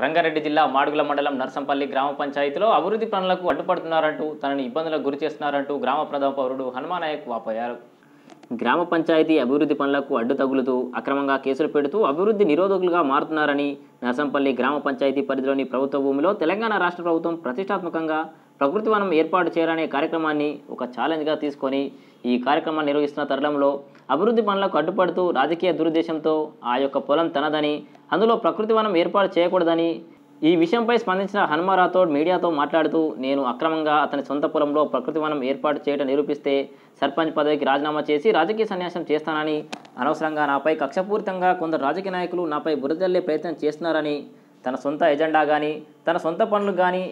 రంగారెడ్డి జిల్లా మాడుగుల మండలం నర్సంపల్లి గ్రామ పంచాయతీలో అభివృద్ధి పనులకు అడ్డుపడుతున్నారంటూ తనని ఇబ్బందులకు గురి చేస్తున్నారంటూ గ్రామ ప్రధాన పౌరుడు హనుమానాయక్ వాపోయారు గ్రామ పంచాయతీ అభివృద్ధి పనులకు అడ్డు తగులుతూ అక్రమంగా కేసులు పెడుతూ అభివృద్ధి నిరోధకులుగా మారుతున్నారని నర్సంపల్లి గ్రామ పంచాయతీ పరిధిలోని ప్రభుత్వ భూమిలో తెలంగాణ రాష్ట్ర ప్రభుత్వం ప్రతిష్టాత్మకంగా ప్రకృతి వనం ఏర్పాటు చేయాలనే కార్యక్రమాన్ని ఒక ఛాలెంజ్గా తీసుకొని ఈ కార్యక్రమాన్ని నిర్వహిస్తున్న తరుణంలో అభివృద్ధి పనులకు అడ్డుపడుతూ రాజకీయ దురుద్దేశంతో ఆ యొక్క పొలం తనదని అందులో ప్రకృతి వనం ఏర్పాటు చేయకూడదని ఈ విషయంపై స్పందించిన హనుమ రాథోడ్ మీడియాతో మాట్లాడుతూ నేను అక్రమంగా అతని సొంత పొలంలో ప్రకృతి వనం ఏర్పాటు చేయడం నిరూపిస్తే సర్పంచ్ పదవికి రాజీనామా చేసి రాజకీయ సన్యాసం చేస్తానని అనవసరంగా నాపై కక్షపూరితంగా కొందరు రాజకీయ నాయకులు నాపై బురదల్లే ప్రయత్నం చేస్తున్నారని తన సొంత ఎజెండా కానీ తన సొంత పనులు కానీ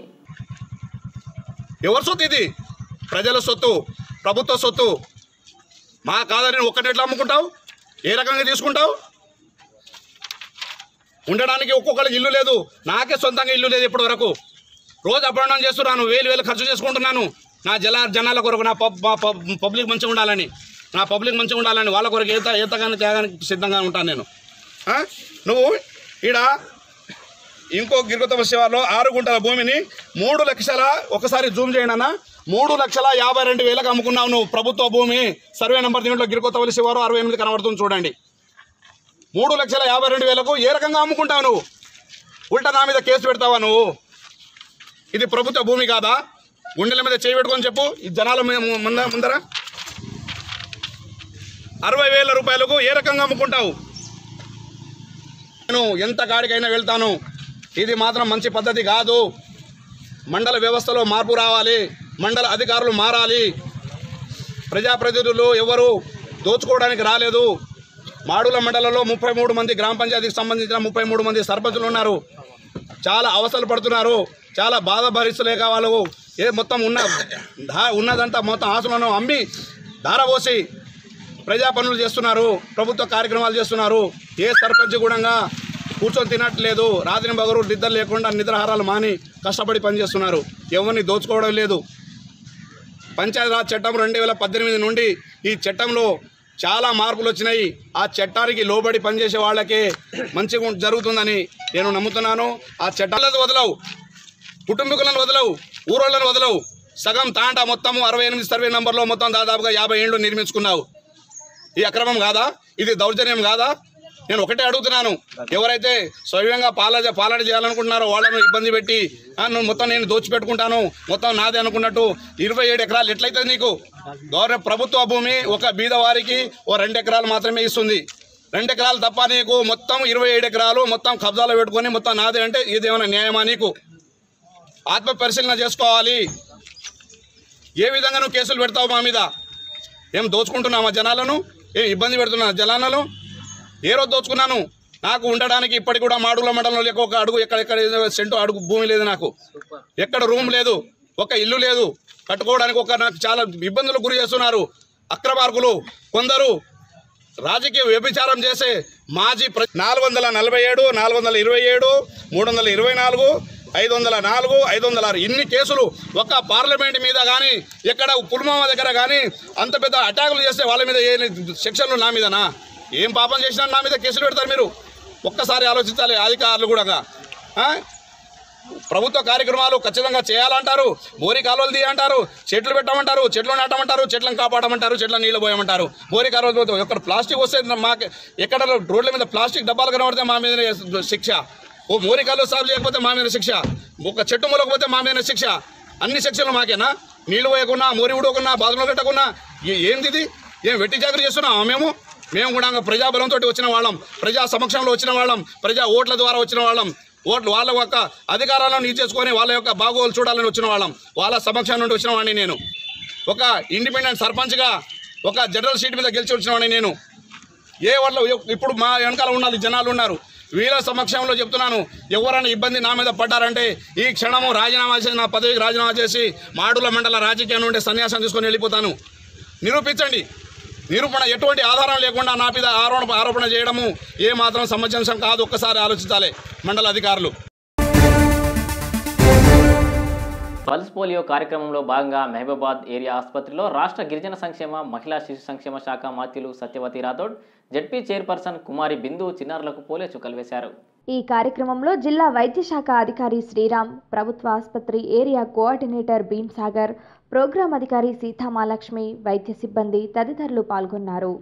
ఎవరి సొత్తు ఇది ప్రజల సొత్తు ప్రభుత్వ సొత్తు మా కాదని నువ్వు ఒక్కటి ఎట్లా అమ్ముకుంటావు ఏ రకంగా తీసుకుంటావు ఉండడానికి ఒక్కొక్కరికి ఇల్లు లేదు నాకే సొంతంగా ఇల్లు లేదు ఇప్పటి వరకు రోజు అప్ అండ్ డౌన్ చేస్తున్నాను వేలు వేలు ఖర్చు చేసుకుంటున్నాను నా జల జనాల కొరకు నా పబ్ మా పబ్ పబ్లిక్ మంచిగా ఉండాలని నా పబ్లిక్ మంచిగా ఉండాలని వాళ్ళ కొరకు ఈత ఈతగానే త్యాగానికి సిద్ధంగా ఉంటాను నేను ఆ? నువ్వు ఈడ ఇంకో గిరిగొత్త శివార్లో ఆరు గుంటల భూమిని మూడు లక్షల ఒకసారి జూమ్ చేయండి అన్న మూడు లక్షల యాభై రెండు వేలకు అమ్ముకున్నావు నువ్వు ప్రభుత్వ భూమి సర్వే నెంబర్ దీంట్లో గిరికొత్తవల్లి శివారు అరవై ఎనిమిది కనబడుతుంది చూడండి మూడు లక్షల యాభై రెండు వేలకు ఏ రకంగా అమ్ముకుంటావు నువ్వు ఉల్టా నా మీద కేసు పెడతావా నువ్వు ఇది ప్రభుత్వ భూమి కాదా గుండెల మీద చేయి పెట్టుకొని చెప్పు ఈ జనాల మీద ముంద ముందర అరవై వేల రూపాయలకు ఏ రకంగా అమ్ముకుంటావు నేను ఎంత కాడికైనా వెళ్తాను ఇది మాత్రం మంచి పద్ధతి కాదు మండల వ్యవస్థలో మార్పు రావాలి మండల అధికారులు మారాలి ప్రజాప్రతినిధులు ఎవరు దోచుకోవడానికి రాలేదు మాడుల మండలంలో ముప్పై మూడు మంది గ్రామ పంచాయతీకి సంబంధించిన ముప్పై మూడు మంది సర్పంచులు ఉన్నారు చాలా అవసరాలు పడుతున్నారు చాలా బాధ భరిస్తలేక వాళ్ళు ఏ మొత్తం ఉన్న దా ఉన్నదంతా మొత్తం ఆశలను అమ్మి ధారపోసి ప్రజా పనులు చేస్తున్నారు ప్రభుత్వ కార్యక్రమాలు చేస్తున్నారు ఏ సర్పంచ్ కూడా కూర్చొని తినట్లేదు రాత్రి బగరు నిద్ర లేకుండా నిద్రాహారాలు మాని కష్టపడి పనిచేస్తున్నారు ఎవరిని దోచుకోవడం లేదు పంచాయతీరాజ్ చట్టం రెండు వేల పద్దెనిమిది నుండి ఈ చట్టంలో చాలా మార్పులు వచ్చినాయి ఆ చట్టానికి లోబడి పనిచేసే వాళ్ళకే మంచిగా ఉం- జరుగుతుందని నేను నమ్ముతున్నాను ఆ చట్టాలను వదలవు కుటుంబీకులను వదలవు ఊరోళ్ళను వదలవు సగం తాంటా మొత్తము అరవై ఎనిమిది సర్వే నంబర్లో మొత్తం దాదాపుగా యాభై ఏళ్ళు నిర్మించుకున్నావు ఈ అక్రమం కాదా ఇది దౌర్జన్యం కాదా నేను ఒకటే అడుగుతున్నాను ఎవరైతే స్వయంగా పాలన పాలన చేయాలనుకుంటున్నారో వాళ్ళను ఇబ్బంది పెట్టి "ఆ, నువ్వు మొత్తం నేను దోచిపెట్టుకుంటాను మొత్తం నాదే అనుకున్నట్టు ఇరవై ఏడు ఎకరాలు ఎట్లయితే నీకు గౌరవ ప్రభుత్వ భూమి ఒక బీద వారికి ఓ రెండు ఎకరాలు మాత్రమే ఇస్తుంది రెండు ఎకరాలు తప్ప నీకు మొత్తం ఇరవై ఏడు ఎకరాలు మొత్తం కబ్జాలో పెట్టుకొని మొత్తం నాదే అంటే ఇది ఏమైనా న్యాయమా నీకు ఆత్మ పరిశీలన చేసుకోవాలి ఏ విధంగా నువ్వు కేసులు పెడతావు మా మీద ఏం దోచుకుంటున్నామా జనాలను ఏం ఇబ్బంది పెడుతున్నా జనాలను ఏ రోజు దోచుకున్నాను నాకు ఉండడానికి ఇప్పటికి కూడా మాడుగుల మండలంలో లేక ఒక అడుగు ఎక్కడెక్కడ ఏదో సెంటు అడుగు భూమి లేదు నాకు ఎక్కడ రూమ్ లేదు ఒక ఇల్లు లేదు కట్టుకోవడానికి ఒక నాకు చాలా ఇబ్బందులు గురి చేస్తున్నారు అక్రమార్కులు కొందరు రాజకీయ వ్యభిచారం చేసే మాజీ ప్ర నాలుగు వందల నలభై ఏడు నాలుగు వందల ఇరవై ఏడు మూడు వందల ఇరవై నాలుగు ఐదు వందల నాలుగు ఐదు వందల ఆరు ఇన్ని కేసులు ఒక పార్లమెంట్ మీద కానీ ఎక్కడ పుల్మామా దగ్గర కానీ అంత పెద్ద అటాకులు చేస్తే వాళ్ళ మీద ఏ సెక్షన్లు నా మీదనా ఏం పాపం చేసినా నా మీద కేసులు పెడతారు మీరు ఒక్కసారి ఆలోచించాలి అధికారులు కూడా ఆ? ప్రభుత్వ కార్యక్రమాలు ఖచ్చితంగా చేయాలంటారు బోరి కాలువలు తీయంటారు చెట్లు పెట్టమంటారు చెట్లు నాటమంటారు చెట్లను కాపాడమంటారు చెట్లను నీళ్ళు పోయమంటారు బోరి కాలువలు ఎక్కడ ప్లాస్టిక్ వస్తే మాకు ఎక్కడ రోడ్ల మీద ప్లాస్టిక్ డబ్బాలు కనబడితే మా మీద శిక్ష ఓ మోరి కాలువ సాగు చేయకపోతే మా మీద శిక్ష ఒక చెట్టు మూలకపోతే మా మీద శిక్ష అన్ని శిక్షలు మాకేనా నీళ్లు పోయకున్నా మోరి ఉడకున్నా బాధలు కట్టకున్నా ఏ- ఏంది ఇది ఏం వెట్టి జాగ్రత్త చేస్తున్నాం మేము మేము కూడా ప్రజాబలంతో వచ్చిన వాళ్ళం ప్రజా సమక్షంలో వచ్చిన వాళ్ళం ప్రజా ఓట్ల ద్వారా వచ్చిన వాళ్ళం ఓట్లు వాళ్ళ యొక్క అధికారాలను ఇచ్చేసుకొని వాళ్ళ యొక్క బాగోలు చూడాలని వచ్చిన వాళ్ళం వాళ్ళ సమక్షం నుండి వచ్చిన వాడిని నేను ఒక ఇండిపెండెంట్ సర్పంచ్గా ఒక జనరల్ సీట్ మీద గెలిచి వచ్చిన వాడిని నేను ఏ వాళ్ళు ఇప్పుడు మా వెనకాల ఉన్నారు జనాలు ఉన్నారు వీళ్ళ సమక్షంలో చెప్తున్నాను ఎవరైనా ఇబ్బంది నా మీద పడ్డారంటే ఈ క్షణము రాజీనామా చేసి నా పదవికి రాజీనామా చేసి మాడుల మండల రాజకీయం నుండి సన్యాసం తీసుకొని వెళ్ళిపోతాను నిరూపించండి నిరూపణ ఎటువంటి ఆధారం లేకుండా నా మీద ఆరోపణ ఆరోపణ చేయడము ఏ మాత్రం సమంజసం కాదు ఒక్కసారి ఆలోచించాలి మండల అధికారులు పల్స్ పోలియో కార్యక్రమంలో భాగంగా మహబూబాద్ ఏరియా ఆసుపత్రిలో రాష్ట్ర గిరిజన సంక్షేమ మహిళా శిశు సంక్షేమ శాఖ మాత్యులు సత్యవతి రాథోడ్ జడ్పీ చైర్పర్సన్ కుమారి బిందు చిన్నారులకు పోలియో చుక్కలు వేశారు ఈ కార్యక్రమంలో జిల్లా వైద్య శాఖ అధికారి శ్రీరామ్ ప్రభుత్వ ఆసుపత్రి ఏరియా కోఆర్డినేటర్ భీమ్సాగర్ ప్రోగ్రాం అధికారి సీతామాలక్ష్మి వైద్య సిబ్బంది తదితరులు పాల్గొన్నారు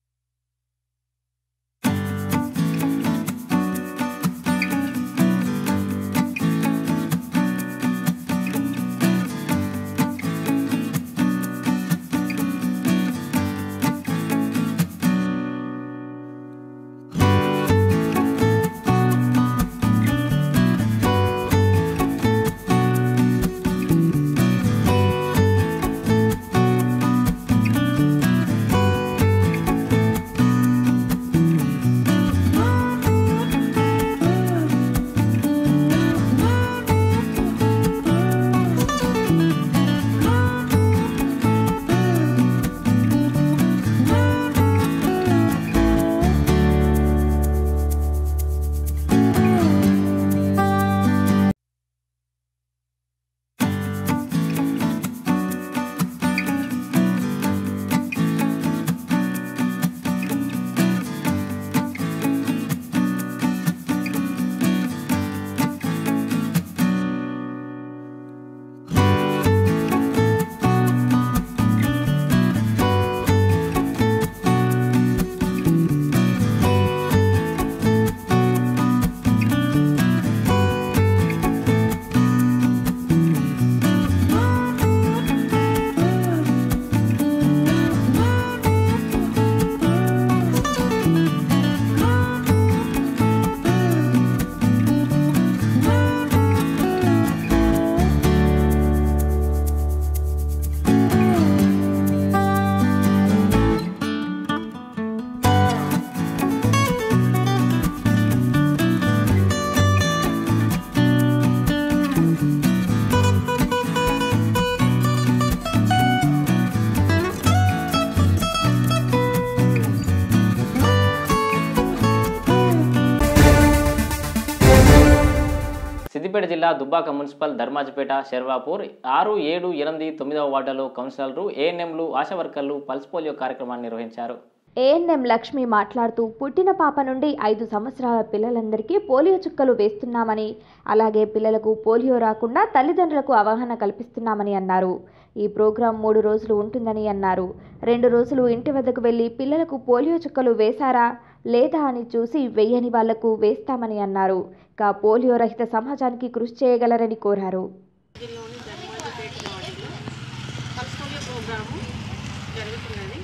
సిద్దిపేట జిల్లా దుబ్బాక మున్సిపల్ ధర్మాజిపేట శర్వాపూర్ ఆరు ఏడు ఎనిమిది తొమ్మిదవ వార్డులో కౌన్సిలర్లు ఏఎన్ఎంలు ఆశా వర్కర్లు పల్స్ పోలియో కార్యక్రమాన్ని నిర్వహించారు ఏఎన్ఎం లక్ష్మి మాట్లాడుతూ పుట్టిన పాప నుండి ఐదు సంవత్సరాల పిల్లలందరికీ పోలియో చుక్కలు వేస్తున్నామని అలాగే పిల్లలకు పోలియో రాకుండా తల్లిదండ్రులకు అవగాహన కల్పిస్తున్నామని అన్నారు ఈ ప్రోగ్రాం మూడు రోజులు ఉంటుందని అన్నారు రెండు రోజులు ఇంటి వద్దకు వెళ్లి పిల్లలకు పోలియో చుక్కలు వేశారా లేదా అని చూసి వెయ్యని వాళ్లకు వేస్తామని అన్నారు ఇక పోలియో రహిత సమాజానికి కృషి చేయగలరని కోరారు జిల్లాలోని ధర్మాజిపేట వార్డులో పల్స్ పోలియో ప్రోగ్రాము జరుగుతున్నది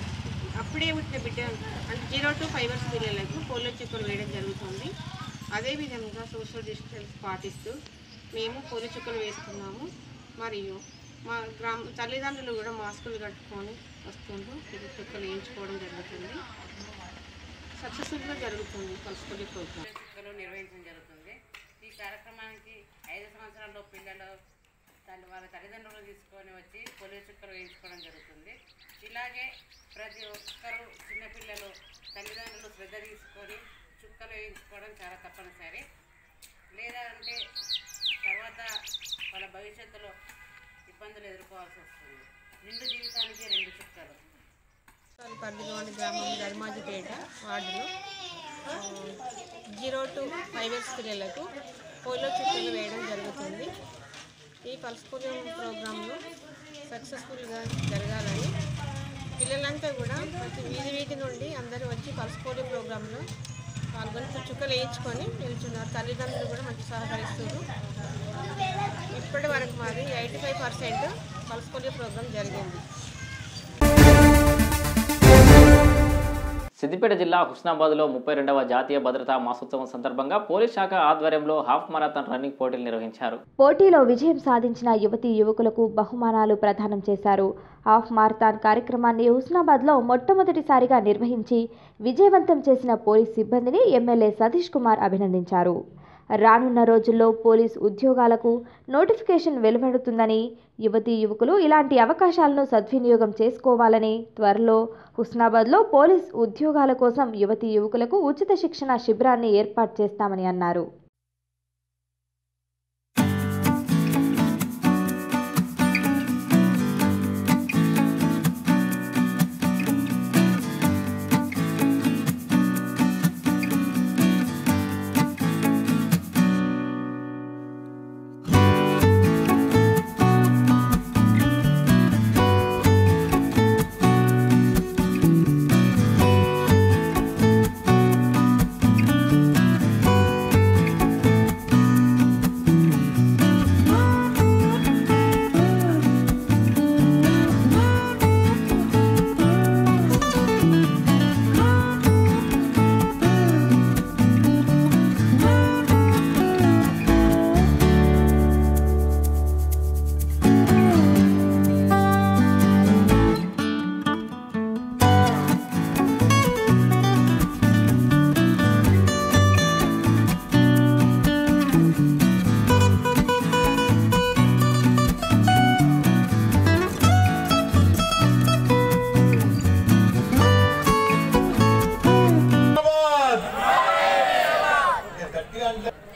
అప్పుడే పుట్టిన బిడ్డ అంటే జీరో టు ఫైవ్ ఇయర్స్ పిల్లలకు పోలియో చుక్కలు వేయడం జరుగుతుంది అదేవిధంగా సోషల్ డిస్టెన్స్ పాటిస్తూ మేము పోలియో చుక్కలు వేస్తున్నాము మరియు మా గ్రామ తల్లిదండ్రులు కూడా మాస్కులు కట్టుకొని వస్తుంటూ పోలియో చుక్కలు వేయించుకోవడం జరుగుతుంది సక్సెస్ఫుల్గా జరుగుతుంది పల్స్ పోలియో ప్రోగ్రామ్ చుక్కలు నిర్వహించడం జరుగుతుంది ఈ కార్యక్రమానికి ఐదు సంవత్సరాల పిల్లలు తల్లి వాళ్ళ తల్లిదండ్రులు తీసుకొని వచ్చి పోలియో చుక్కలు వేయించుకోవడం జరుగుతుంది ఇలాగే ప్రతి ఒక్కరూ చిన్నపిల్లలు తల్లిదండ్రులు శ్రద్ధ తీసుకొని చుక్కలు వేయించుకోవడం చాలా తప్పనిసరి లేదా అంటే తర్వాత వాళ్ళ భవిష్యత్తులో ఇబ్బందులు ఎదుర్కోవాల్సి వస్తుంది నిండు జీవితానికి రెండు చుక్కలు పరిధిలోని గ్రామం ధర్మాజిపేట వార్డులో ఆ, జీరో టు ఫైవ్ ఇయర్స్ పిల్లలకు పోలియో చుక్కలు వేయడం జరుగుతుంది ఈ పల్స్ పోలియో ప్రోగ్రాంలో సక్సెస్ఫుల్గా జరగాలని పిల్లలంతా కూడా ప్రతి వీధి వీధి నుండి అందరూ వచ్చి పల్స్ పోలియో ప్రోగ్రాంలో పాల్గొని చుక్కలు వేయించుకొని వెళ్తున్నారు తల్లిదండ్రులు కూడా మంచి సహకరిస్తున్నారు ఇప్పటి వరకు మాది eighty five percent pulse polio programme జరిగింది సిద్దిపేట జిల్లా హుస్నాబాద్లో ముప్పై రెండవ జాతీయ భద్రతా మాసోత్సవం సందర్భంగా పోలీస్ శాఖ ఆధ్వర్యంలో హాఫ్ మారథాన్ రన్నింగ్ పోటీలు నిర్వహించారు పోటీలో విజయం సాధించిన యువతీ యువకులకు బహుమానాలు ప్రదానం చేశారు హాఫ్ మారథాన్ కార్యక్రమాన్ని హుస్నాబాద్లో మొట్టమొదటిసారిగా నిర్వహించి విజయవంతం చేసిన పోలీస్ సిబ్బందిని ఎమ్మెల్యే సతీష్ కుమార్ అభినందించారు రానున్న రోజుల్లో పోలీస్ ఉద్యోగాలకు నోటిఫికేషన్ వెలువడుతుందని యువతీ యువకులు ఇలాంటి అవకాశాలను సద్వినియోగం చేసుకోవాలని త్వరలో హుస్నాబాద్లో పోలీస్ ఉద్యోగాల కోసం యువతీ యువకులకు ఉచిత శిక్షణ శిబిరాన్ని ఏర్పాటు చేస్తామని అన్నారు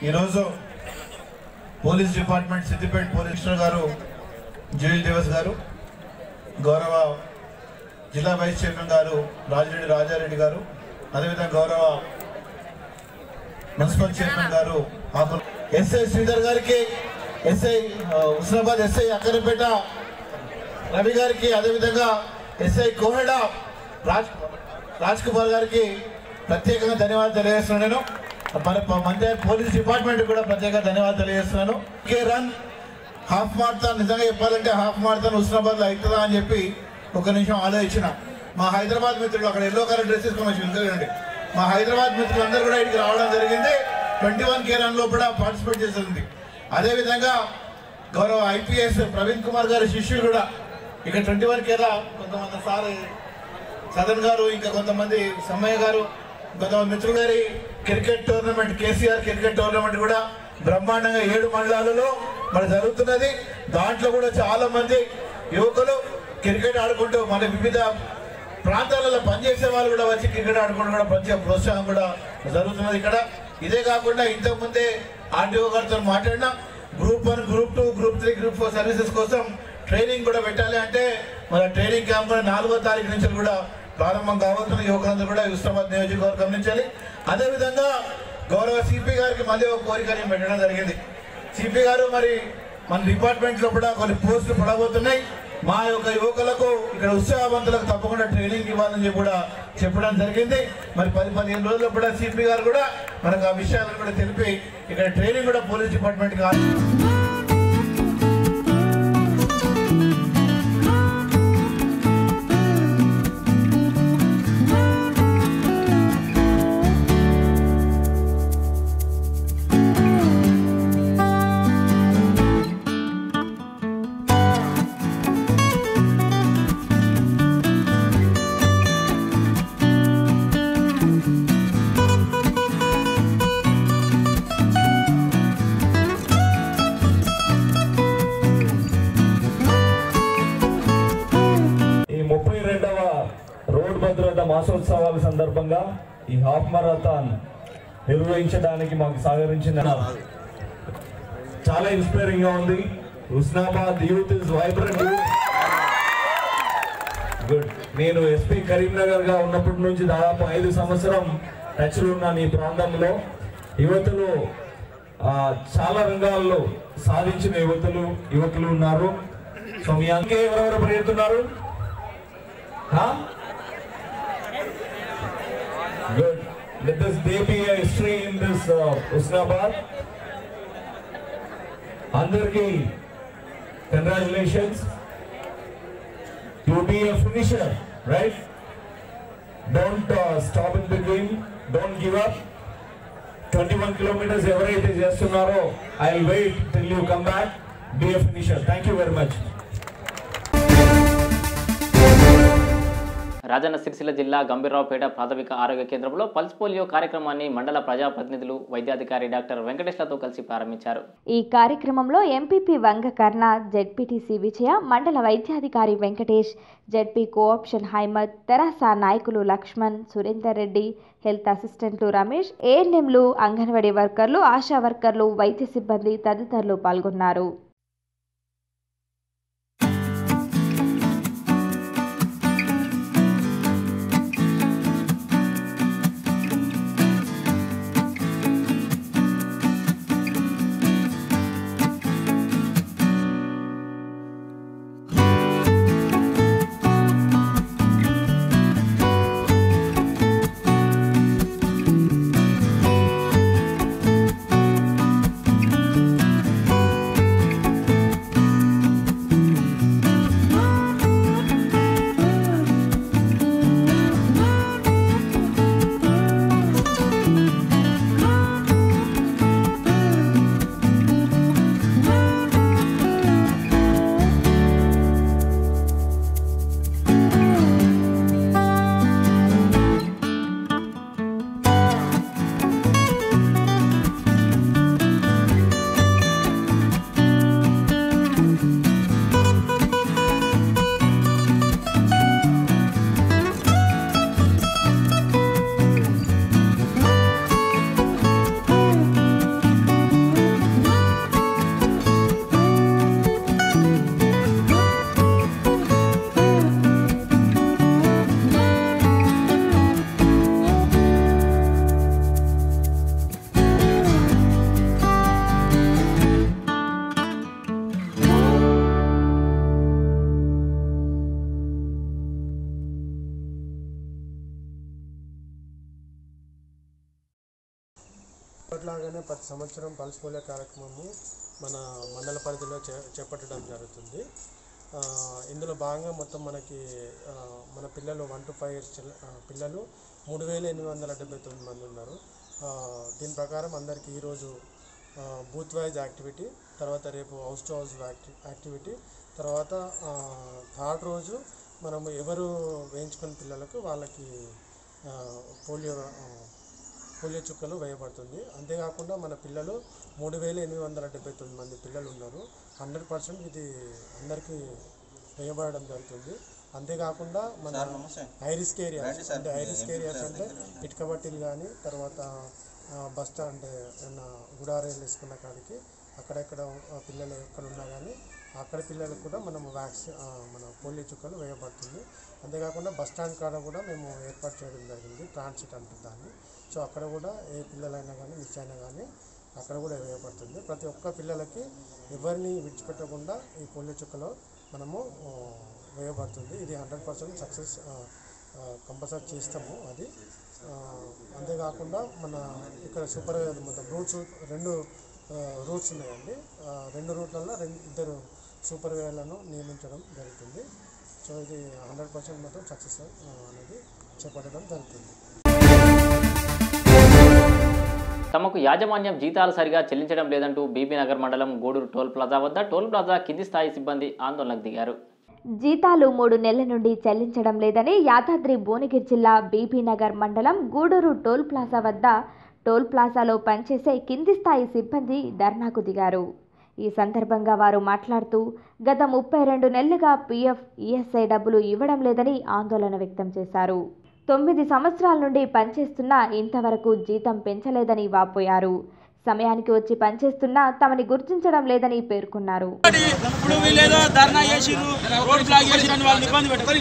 ఈరోజు police department Siddipet police commissioner గారు జూయిల్ దివస్ గారు గౌరవ జిల్లా వైస్ చైర్మన్ గారు రాజిరెడ్డి రాజారెడ్డి గారు అదేవిధంగా గౌరవ మున్సిపల్ చైర్మన్ గారు ఆకు ఎస్ఐ శ్రీధర్ గారికి ఎస్ఐ ఆ, హుస్నాబాద్ ఎస్ఐ అక్కరపేట రవి గారికి అదేవిధంగా ఎస్ఐ కోహెడా రాజ్ రాజ్ కుమార్ గారికి ప్రత్యేకంగా ధన్యవాదాలు తెలియజేస్తున్నాను నేను మన మంత్రి పోలీస్ డిపార్ట్మెంట్ కూడా ప్రత్యేకంగా ధన్యవాదాలు తెలియజేస్తున్నాను కే రన్ హాఫ్ మారథాన్ నిజంగా చెప్పాలంటే హాఫ్ మారథాన్ హుస్నాబాద్లో అవుతుందా అని చెప్పి ఒక నిమిషం ఆలోచించిన మా హైదరాబాద్ మిత్రులు అక్కడ ఎల్లో కలర్ డ్రెస్ వేసుకొని వచ్చి ఎందుకండి మా హైదరాబాద్ మిత్రులందరూ కూడా ఇక్కడికి రావడం జరిగింది ట్వంటీ వన్ కే రన్లో కూడా పార్టిసిపేట్ చేసింది అదేవిధంగా గౌరవ ఐపీఎస్ ప్రవీణ్ కుమార్ గారి శిష్యులు కూడా ఇక్కడ ట్వంటీ వన్ కేరా కొంతమంది సార్ సదన్ గారు ఇంకా కొంతమంది సమ్మయ్య గారు కొంతమంది మిత్రులు గారి cricket tournament KCR cricket tournament కూడా బ్రహ్మాండంగా ఏడు మండలాలలో మరి జరుగుతున్నది దాంట్లో కూడా చాలా మంది యువకులు క్రికెట్ ఆడుకుంటూ మన వివిధ ప్రాంతాలలో పనిచేసే వాళ్ళు కూడా వచ్చి క్రికెట్ ఆడుకుంటూ కూడా ప్రత్యేక ప్రోత్సాహం కూడా జరుగుతున్నది ఇక్కడ ఇదే కాకుండా ఇంతకు ముందే ఆర్టీఓ గారితో మాట్లాడినా group one group two group three group four services కోసం ట్రైనింగ్ కూడా పెట్టాలి అంటే మన ట్రైనింగ్ క్యాంప్ కూడా నాలుగో తారీఖు నుంచి కూడా ప్రారంభం కావస్తున్న యువకులందరూ కూడా హుస్నాబాద్ నియోజకవర్గం గమనించాలి అదేవిధంగా గౌరవ సిపి గారికి మళ్ళీ ఒక కోరిక నేను పెట్టడం జరిగింది సిపి గారు మరి మన డిపార్ట్మెంట్ లో కూడా కొన్ని పోస్టులు పడబోతున్నాయి మా యొక్క యువకులకు ఇక్కడ ఉత్సాహవంతులకు తప్పకుండా ట్రైనింగ్ ఇవ్వాలని చెప్పి కూడా చెప్పడం జరిగింది మరి పది పదిహేను రోజుల్లో కూడా సిపి గారు కూడా మనకు ఆ విషయాలను కూడా తెలిపి ఇక్కడ ట్రైనింగ్ కూడా పోలీస్ డిపార్ట్మెంట్ కి ఈ ముప్పై రెండవ రోడ్ భద్రత మాసోత్సవాల సందర్భంగా ఈ హాఫ్ మారథాన్ నిర్వహించడానికి మాకు సహకరించిన చాలా ఇన్స్పైరింగ్ గా ఉంది Husnabad youth is vibrant good నేను ఎస్పీ కరీంనగర్ గా ఉన్నప్పటి నుంచి దాదాపు ఐదు సంవత్సరం టచ్ లో ఉన్నాను ఈ ప్రాంతంలో యువతులు ఆ, చాలా రంగాల్లో సాధించిన యువతులు యువకులు ఉన్నారు సో మీ అంకే ఎవరెవరు పరిగెడుతున్నారు good let this day be history in this Husnabad అందరికీ congratulations you be a finisher, right? Don't uh, stop in between. Don't give up. 21 kilometers ఎవరైతే చేస్తున్నారో I wait till you come back be a finisher thank you very much Rajanna Sircilla జిల్లా గంభీరరావుపేట ప్రాథమిక ఆరోగ్య కేంద్రంలో pulse polio కార్యక్రమాన్ని మండల ప్రజాప్రతినిధులు వైద్యాధికారి డాక్టర్ వెంకటేశ్లతో కలిసి ప్రారంభించారు ఈ కార్యక్రమంలో ఎంపీపీ వంగ కర్ణ జెడ్పీటీసీ విజయ మండల వైద్యాధికారి వెంకటేష్ జెడ్పీ కోఆప్షన్ హైమద్ తెరాస నాయకులు లక్ష్మణ్ సురేందర్ రెడ్డి హెల్త్ అసిస్టెంట్లు రమేష్ ఏఎన్ఎంలు అంగన్వాడీ వర్కర్లు ఆశా వర్కర్లు వైద్య సిబ్బంది తదితరులు పాల్గొన్నారు అట్లాగానే ప్రతి సంవత్సరం పల్స్ పోలియో కార్యక్రమము మన మండల పరిధిలో చే చేపట్టడం జరుగుతుంది ఆ, ఇందులో భాగంగా మొత్తం మనకి ఆ, మన పిల్లలు వన్ టు ఫైవ్ ఇయర్స్ చిల్ల- ఆ, పిల్లలు మూడు వేల ఎనిమిది వందల డెబ్బై తొమ్మిది మంది ఉన్నారు ఆ, దీని ప్రకారం అందరికీ ఈరోజు ఆ, బూత్ వైజ్ యాక్టివిటీ తర్వాత రేపు హౌస్ టు హౌస్ యాక్టి- యాక్టివిటీ తర్వాత ఆ, థర్డ్ రోజు మనము ఎవరు వేయించుకున్న పిల్లలకు వాళ్ళకి ఆ, పోలియో ఆ, పోలియో చుక్కలు వేయబడుతుంది అంతేకాకుండా మన పిల్లలు మూడు వేల ఎనిమిది వందల డెబ్బై తొమ్మిది మంది పిల్లలు ఉన్నారు హండ్రెడ్ పర్సెంట్ ఇది అందరికీ వేయబడడం జరుగుతుంది అంతేకాకుండా మన హై రిస్క్ ఏరియాస్ అంటే హై రిస్క్ ఏరియాస్ అంటే ఇటుకబట్టీలు కానీ తర్వాత ఆ, బస్ స్టాండ్ అంటే ఏమన్నా గుడారేలు వేసుకున్న కాడికి అక్కడెక్కడ ఆ, పిల్లలు ఎక్కడ ఉన్నా కానీ అక్కడ పిల్లలకు కూడా మనం వ్యాక్సిన్ మన పోలియో చుక్కలు వేయబడుతుంది అంతేకాకుండా బస్ స్టాండ్ కాడ కూడా మేము ఏర్పాటు చేయడం జరిగింది ట్రాన్సిట్ అంటుంది దాన్ని సో అక్కడ కూడా ఏ పిల్లలైనా కానీ మిస్ అయినా కానీ అక్కడ కూడా వేయబడుతుంది ప్రతి ఒక్క పిల్లలకి ఎవరిని విడిచిపెట్టకుండా ఈ పోలియో చుక్కలో మనము ఆ, వేయబడుతుంది ఇది హండ్రెడ్ పర్సెంట్ సక్సెస్ కంపల్సరీ చేస్తాము అది ఆ, అంతేకాకుండా మన ఇక్కడ సూపర్ మొత్తం రూట్స్ రెండు రూట్స్ ఉన్నాయండి ఆ, రెండు రూట్లలో రెండు ఇద్దరు సూపర్వైజర్లను నియమించడం జరుగుతుంది సో ఇది హండ్రెడ్ పర్సెంట్ మొత్తం సక్సెస్ అనేది చేపట్టడం జరుగుతుంది తమకు యాజమాన్యం జీతాలు సరిగా చెల్లించడం లేదంటూ బీబీ నగర్ మండలం గూడూరు టోల్ ప్లాజా వద్ద టోల్ ప్లాజా కింది స్థాయి సిబ్బంది ఆందోళనకు దిగారు జీతాలు మూడు నెలల నుండి చెల్లించడం లేదని యాదాద్రి భువనగిరి జిల్లా బీబీ నగర్ మండలం గూడూరు టోల్ ప్లాజా వద్ద టోల్ ప్లాజాలో పనిచేసే కింది స్థాయి సిబ్బంది ధర్నాకు దిగారు ఈ సందర్భంగా వారు మాట్లాడుతూ గత ముప్పై రెండు నెలలుగా పీఎఫ్ ఈఎస్ఐ డబ్బులు ఇవ్వడం లేదని ఆందోళన వ్యక్తం చేశారు తొమ్మిది సంవత్సరాల నుండి పనిచేస్తున్నా ఇంతవరకు జీతం పెంచలేదని వాపోయారు సమయానికి వచ్చి పనిచేస్తున్నా తమని గుర్తించడం లేదని పేర్కొన్నారు ఇప్పుడు వీళ్ళేదో ధర్నా చేసిర్రు రోడ్ బ్లాక్ చేసిర్రు అని వాళ్ళని ఇబ్బంది పెట్టారు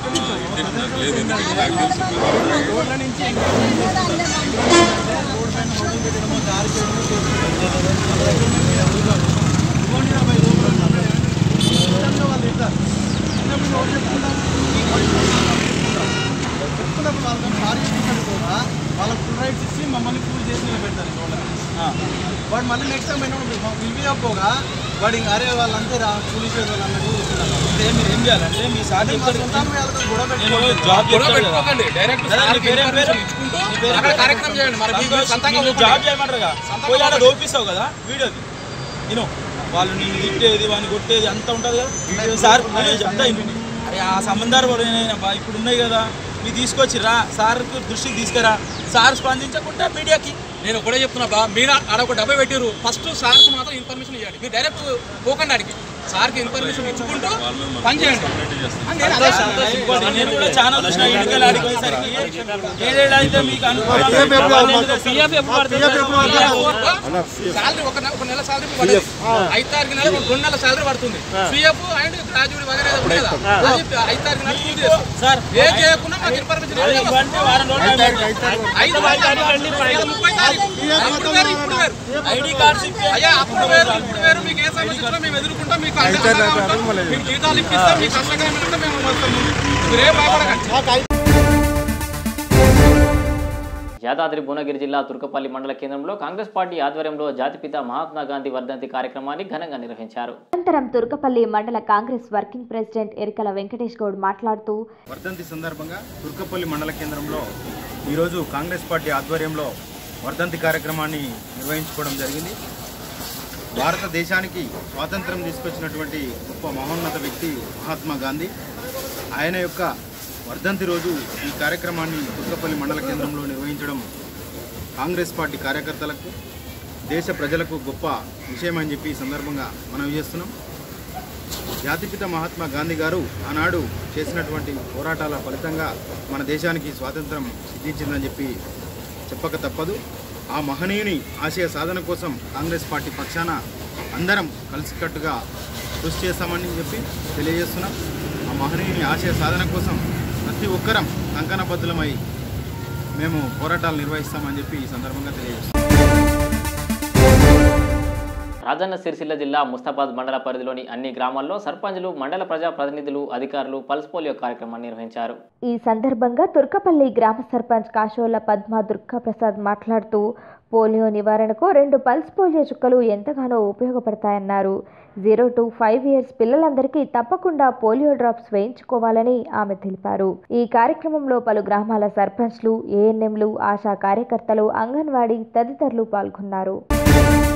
వాళ్ళకి ఫుల్ రైట్స్ ఇచ్చి మమ్మల్ని ఫుల్ చేసి నిలబెడతారు వాళ్ళకి వాడు మళ్ళీ నెక్స్ట్ టైం అయినప్పుడు పిలిపి చెప్పోగా వాడు ఇంకా అరే వాళ్ళంతే రా పోలీస్ వాళ్ళు అన్నట్టు కూర్చున్నారు. అంటే మీరు ఏం చేయాలంటే మీ సార్ అంటే మా చెప్తారు సొంతం వాళ్ళతో గొడవ నేను పెట్టుకోవద్దు. జాబ్ గొడవ చెప్తాను కదా. పెట్టుకోకండి. డైరెక్ట్ కదా, సార్కి నీ పేరేం పేరు? ఇన్ఫర్మేషన్ ఇచ్చుకుంటూ నీ పేరు అక్కడ పేరు? కార్యక్రమం చేయండి. మరి సంతకం మీరు సంతకం నిన్ను ఒప్పుకోండి. జాబ్ చేయమంటారు కదా సంతకం పోయి ఆడ ఒప్పుకోండి. దోపిస్తావు కదా వీడియోది నేను వాళ్ళు నేను తిట్టేది వాడిని కొట్టేది అంతా ఉంటుంది కదా సార్ నేను చెప్తా ఇంటిని అరే ఆ సంబంధాలు కూడా నేను బా- ఇప్పుడు ఉన్నాయి కదా మీరు తీసుకొచ్చిరా సార్కి దృష్టికి తీసుకురా సార్ స్పందించకుండా మీడియాకి నేను ఒకటే చెప్తున్నా బా మీరు ఆడ ఒక డబ్బా పెట్టిరు ఫస్ట్ సార్కి మాత్రం ఇన్ఫర్మేషన్ ఇవ్వండి మీరు డైరెక్ట్ పోకండి అడిగి సార్కి ఇన్ఫర్మేషన్ ఇచ్చుకుంటూ పని చేయండి నేను అదే సంతోష్ ఇంకోటి నేను కూడా చాలా చూసిన ఇటుకలు ఆడికి పోయేసరికి ఏడేళ్ళు అయితే మీకు అనుకూలంగా పిఎఫ్ ఎప్పుడు సాలరీ ఒక నెల- ఒక నెల సాలరీ పడుతుంది ఐదు తారీఖు నెల ఒక రెండు నెలల సాలరీ పడుతుంది పిఎఫ్ అండ్ గ్రాడ్యుయేట్ వగేరా ఏదో ఉంది కదా అది ఐదు తారీఖు నెల పూర్తి చేస్తాం. సార్ ఏ చేయకుండా మాకు ఇన్ఫర్మేషన్ అది ఇవ్వండి వారం రోజులు ఐదు తారీఖు ముప్పై తారీఖు అప్పుడు వేరు ఇప్పుడు వేరు ఐడి కార్డ్స్ ఇప్పి అయ్యా అప్పుడు వేరు ఇప్పుడు వేరు మీకు ఏ సమస్య వచ్చినా మేము ఎదుర్కొంటాం మీకు అండగా ఉంటాం మీకు జీతాలు ఇప్పిస్తాం మీకు కష్టంగా ఉంటే మేము వస్తాం మీరేం భయపడకండి యాదాద్రి భువనగిరి జిల్లా తుర్కపల్లి మండల కేంద్రంలో కాంగ్రెస్ పార్టీ ఆధ్వర్యంలో జాతిపిత మహాత్మా గాంధీ వర్ధంతి కార్యక్రమాన్ని ఘనంగా నిర్వహించారు అనంతరం తుర్కపల్లి మండల కాంగ్రెస్ వర్కింగ్ ప్రెసిడెంట్ ఎరికల వెంకటేష్ గౌడ్ మాట్లాడుతూ వర్ధంతి సందర్భంగా తుర్కపల్లి మండల కేంద్రంలో ఈరోజు కాంగ్రెస్ పార్టీ ఆధ్వర్యంలో వర్ధంతి కార్యక్రమాన్ని నిర్వహించుకోవడం జరిగింది భారతదేశానికి స్వాతంత్రం తీసుకొచ్చినటువంటి గొప్ప మహోన్నత వ్యక్తి మహాత్మా గాంధీ ఆయన యొక్క వర్ధంతి రోజు ఈ కార్యక్రమాన్ని తుర్కపల్లి మండల కేంద్రంలో నిర్వహించడం కాంగ్రెస్ పార్టీ కార్యకర్తలకు దేశ ప్రజలకు గొప్ప విషయం అని చెప్పి ఈ సందర్భంగా మనం చేస్తున్నాం జాతిపిత మహాత్మా గాంధీ గారు ఆనాడు చేసినటువంటి పోరాటాల ఫలితంగా మన దేశానికి స్వాతంత్రం సిద్ధించిందని చెప్పి చెప్పక తప్పదు ఆ మహనీయుని ఆశయ సాధన కోసం కాంగ్రెస్ పార్టీ పక్షాన అందరం కలిసికట్టుగా కృషి చేస్తామని చెప్పి తెలియజేస్తున్నాం ఆ మహనీయుని ఆశయ సాధన కోసం ప్రతి ఒక్కరం కంకణబద్ధులమై మేము పోరాటాలు నిర్వహిస్తామని చెప్పి ఈ సందర్భంగా తెలియజేస్తున్నాం రాజన్న సిరిసిల్ల జిల్లా ముస్తాబాద్ మండల పరిధిలోని అన్ని గ్రామాల్లో సర్పంచులు మండల ప్రజా ప్రతినిధులు అధికారులు పల్స్ పోలియో కార్యక్రమాన్ని నిర్వహించారు ఈ సందర్భంగా తుర్కపల్లి గ్రామ సర్పంచ్ కాశోల పద్మ దుర్గాప్రసాద్ మాట్లాడుతూ పోలియో నివారణకు రెండు పల్స్ పోలియో చుక్కలు ఎంతగానో ఉపయోగపడతాయన్నారు జీరో టు ఫైవ్ ఇయర్స్ పిల్లలందరికీ తప్పకుండా పోలియో డ్రాప్స్ వేయించుకోవాలని ఆమె తెలిపారు ఈ కార్యక్రమంలో పలు గ్రామాల సర్పంచ్లు ఏఎన్ఎంలు ఆశా కార్యకర్తలు అంగన్వాడీ తదితరులు పాల్గొన్నారు